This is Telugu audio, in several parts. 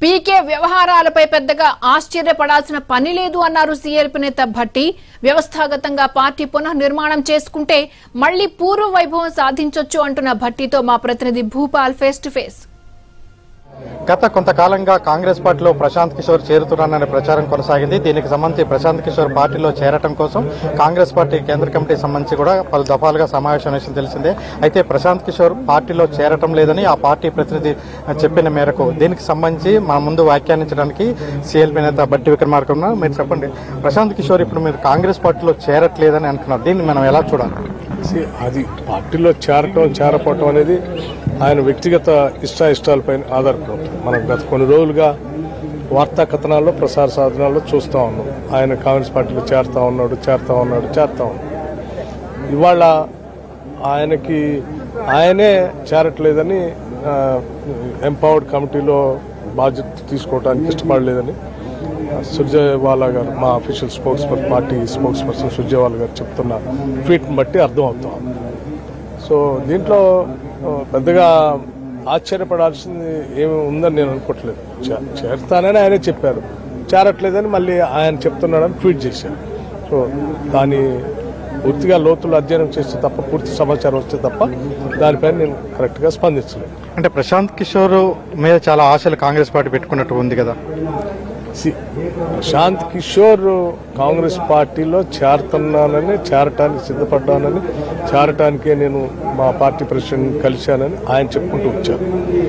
పీకే వ్యవహారాలపై పెద్దగా ఆశ్చర్యపడాల్సిన పని లేదు అన్నారు సీఎల్పీ నేత భట్టి వ్యవస్థాగతంగా పార్టీ పునఃనిర్మాణం చేసుకుంటే మళ్లీ పూర్వ వైభవం సాధించొచ్చు అంటున్న భట్టితో మా ప్రతినిధి భూపాల్ ఫేస్ టు ఫేస్ గత కొంతకాలంగా కాంగ్రెస్ పార్టీలో ప్రశాంత్ కిషోర్ చేరుతున్నారనే ప్రచారం కొనసాగింది దీనికి సంబంధించి ప్రశాంత్ కిషోర్ పార్టీలో చేరటం కోసం కాంగ్రెస్ పార్టీ కేంద్ర కమిటీ సంబంధించి కూడా పలు దఫాలుగా సమావేశం విషయం తెలిసిందే అయితే ప్రశాంత్ కిషోర్ పార్టీలో చేరటం లేదని ఆ పార్టీ ప్రతినిధి చెప్పిన మేరకు దీనికి సంబంధించి మన ముందు వ్యాఖ్యానించడానికి సీఎల్పీ నేత బట్టి విక్రమార్క ఉన్నారు మీరు చెప్పండి ప్రశాంత్ కిషోర్ ఇప్పుడు మీరు కాంగ్రెస్ పార్టీలో చేరట్లేదని అంటున్నారు దీన్ని మనం ఎలా చూడాలి See, అది పార్టీలో చేరటం చేరపోవటం అనేది ఆయన వ్యక్తిగత ఇష్టాయిష్టాలపై ఆధారపడి ఉంటుంది మనం గత కొన్ని రోజులుగా వార్తా కథనాల్లో ప్రసార సాధనాల్లో చూస్తూ ఉన్నాం ఆయన కాంగ్రెస్ పార్టీలో చేరుతా ఉన్నాడు చేరుతా ఉన్నాడు చేరుతా ఉన్నాడు ఇవాళ ఆయనకి ఆయనే చేరట్లేదని ఎంపవర్డ్ కమిటీలో బాధ్యత తీసుకోవడానికి ఇష్టపడలేదని సుర్జేవాలా గారు మా official spokesperson party spokesperson Surjewala గారు చెప్తున్న ట్వీట్ని బట్టి అర్థం అవుతాం సో దీంట్లో ఆ, పెద్దగా ఆశ్చర్యపడాల్సింది ఏమి ఉందని నేను అనుకోవట్లేదు చే- చేరుతానని ఆయనే చెప్పారు చేరట్లేదని మళ్ళీ ఆయన చెప్తున్నాడని ట్వీట్ చేశారు సో దాని పూర్తిగా లోతులు అధ్యయనం చేస్తే తప్ప పూర్తి సమాచారం వస్తే తప్ప దానిపైన నేను కరెక్ట్గా స్పందించలేదు అంటే ప్రశాంత్ కిషోర్ మీద చాలా ఆశలు కాంగ్రెస్ పార్టీ పెట్టుకున్నట్టు ఉంది కదా సి- ప్రశాంత్ కిషోర్ కాంగ్రెస్ పార్టీలో చేరుతున్నానని చేరటానికి సిద్ధపడ్డానని చేరటానికే నేను మా పార్టీ ప్రెసిడెంట్ కలిశానని ఆయన చెప్పుకుంటూ వచ్చారు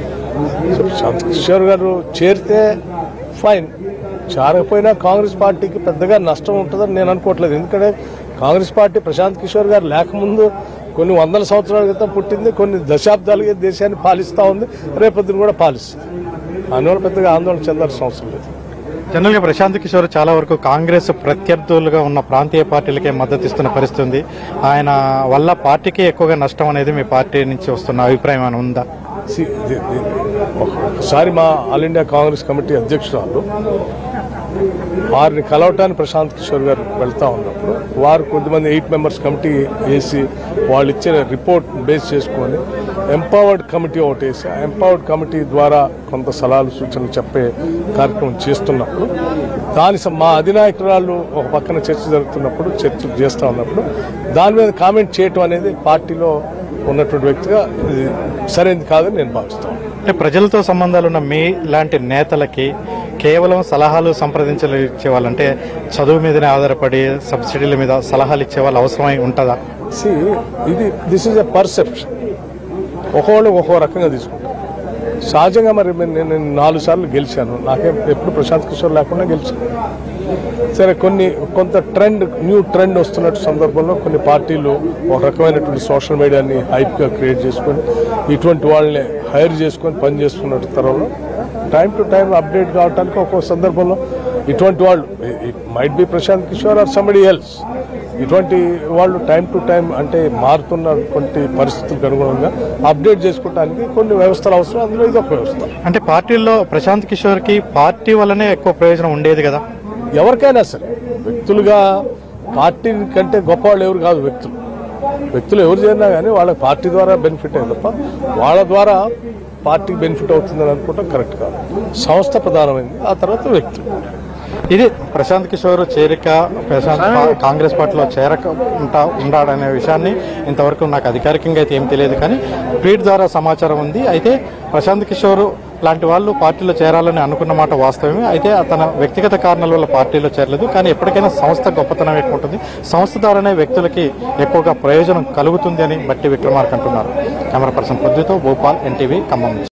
సో ప్రశాంత్ కిషోర్ గారు చేరితే ఫైన్ చేరకపోయినా కాంగ్రెస్ పార్టీకి పెద్దగా నష్టం ఉంటుందని నేను అనుకోవట్లేదు ఎందుకంటే కాంగ్రెస్ పార్టీ ప్రశాంత్ కిషోర్ గారు లేకముందు కొన్ని వందల సంవత్సరాల క్రితం పుట్టింది కొన్ని దశాబ్దాలుగా దేశాన్ని పాలిస్తూ ఉంది రేపొద్దున కూడా పాలిస్తుంది అందువల్ల పెద్దగా ఆందోళన చెందాల్సిన అవసరం లేదు జనరల్ గా ప్రశాంత్ కిషోర్ చాలా వరకు కాంగ్రెస్ ప్రత్యర్థులుగా ఉన్న ప్రాంతీయ పార్టీలకే మద్దతు ఇస్తున్న పరిస్థితి ఉంది ఆయన వల్ల పార్టీకి ఎక్కువగా నష్టం అనేది మీ పార్టీ నుంచి వస్తున్న అభిప్రాయం ఏమైనా ఉందా సి- ది- ది- ఒకసారి మా ఆల్ ఇండియా కాంగ్రెస్ కమిటీ అధ్యక్షురాలు వారిని కలవటానికి ప్రశాంత్ కిషోర్ గారు వెళ్తా ఉన్నప్పుడు వారు కొద్దిమంది ఎయిట్ మెంబర్స్ కమిటీ వేసి వాళ్ళు ఇచ్చిన రిపోర్ట్ బేస్ చేసుకొని ఎంపవర్డ్ కమిటీ ఒకటి వేసి ఆ ఎంపవర్డ్ కమిటీ ద్వారా కొంత సలహాలు సూచనలు చెప్పే కార్యక్రమం చేస్తున్నప్పుడు దాని సం- మా అధినాయకురాలు ఒక పక్కన చర్చ జరుగుతున్నప్పుడు చర్చ చేస్తూ ఉన్నప్పుడు దాని మీద కామెంట్ చేయటం అనేది పార్టీలో ఉన్నటువంటి వ్యక్తిగా ఇది సరైనది కాదని నేను భావిస్తాను అంటే ప్రజలతో సంబంధాలు ఉన్న మీ లాంటి నేతలకి కేవలం సలహాలు సంప్రదించలు ఇచ్చేవాళ్ళంటే చదువు మీదనే ఆధారపడి సబ్సిడీల మీద సలహాలు ఇచ్చే వాళ్ళు అవసరమై ఉంటుందా సి ఇది దిస్ ఇస్ ఎ పర్సెప్షన్ ఒక్కోళ్ళు ఒక్కో రకంగా తీసుకుంటారు సహజంగా మరి నేను నేను నాలుగు సార్లు గెలిచాను నాకేం ఎప్పుడు ప్రశాంత్ కిషోర్ లేకుండా గెలిచాను సరే కొన్ని కొంత ట్రెండ్ న్యూ ట్రెండ్ వస్తున్నట్టు సందర్భంలో కొన్ని పార్టీలు ఒక రకమైనటువంటి సోషల్ మీడియాని హైప్గా క్రియేట్ చేసుకొని ఇటువంటి వాళ్ళని హైర్ చేసుకొని పని చేస్తున్నట్టు తరంలో టైం టు టైం అప్డేట్ కావడానికి ఒక్కొక్క సందర్భంలో ఇటువంటి వాళ్ళు might be Prashant Kishor or somebody else ఇటువంటి వాళ్ళు టైం టు టైం అంటే మారుతున్నటువంటి పరిస్థితులకు అనుగుణంగా అప్డేట్ చేసుకోవడానికి కొన్ని వ్యవస్థలు అవసరం అందులో ఇది ఒక వ్యవస్థ అంటే పార్టీల్లో ప్రశాంత్ కిషోర్ కి పార్టీ వల్లనే ఎక్కువ ప్రయోజనం ఉండేది కదా ఎవరికైనా సరే వ్యక్తులుగా పార్టీ కంటే గొప్పవాళ్ళు ఎవరు కాదు వ్యక్తులు వ్యక్తులు ఎవరు చేరినా కానీ వాళ్ళ పార్టీ ద్వారా బెనిఫిట్ అయ్యి తప్ప వాళ్ళ ద్వారా పార్టీకి బెనిఫిట్ అవుతుందని అనుకోవటం కరెక్ట్ కాదు సంస్థ ప్రధానమైంది ఆ తర్వాత వ్యక్తులు ఇది ప్రశాంత్ కిషోర్ చేరిక ప్రశాంత్ పా- కాంగ్రెస్ పార్టీలో చేరక ఉంటా ఉండాడనే విషయాన్ని ఇంతవరకు నాకు అధికారికంగా అయితే ఏం తెలియదు కానీ ట్వీట్ ద్వారా సమాచారం ఉంది అయితే ప్రశాంత్ కిషోర్ లాంటి వాళ్ళు పార్టీలో చేరాలని అనుకున్న మాట వాస్తవమే అయితే తన వ్యక్తిగత కారణాల వల్ల పార్టీలో చేరలేదు కానీ ఎప్పటికైనా సంస్థ గొప్పతనం ఎక్కువ ఉంటుంది సంస్థ ద్వారానే వ్యక్తులకి ఎక్కువగా ప్రయోజనం కలుగుతుంది అని బట్టి విక్రమార్క అంటున్నారు కెమెరా పర్సన్ పొద్దుతో భోపాల్ ఎన్టీవీ ఖమ్మం నుంచి.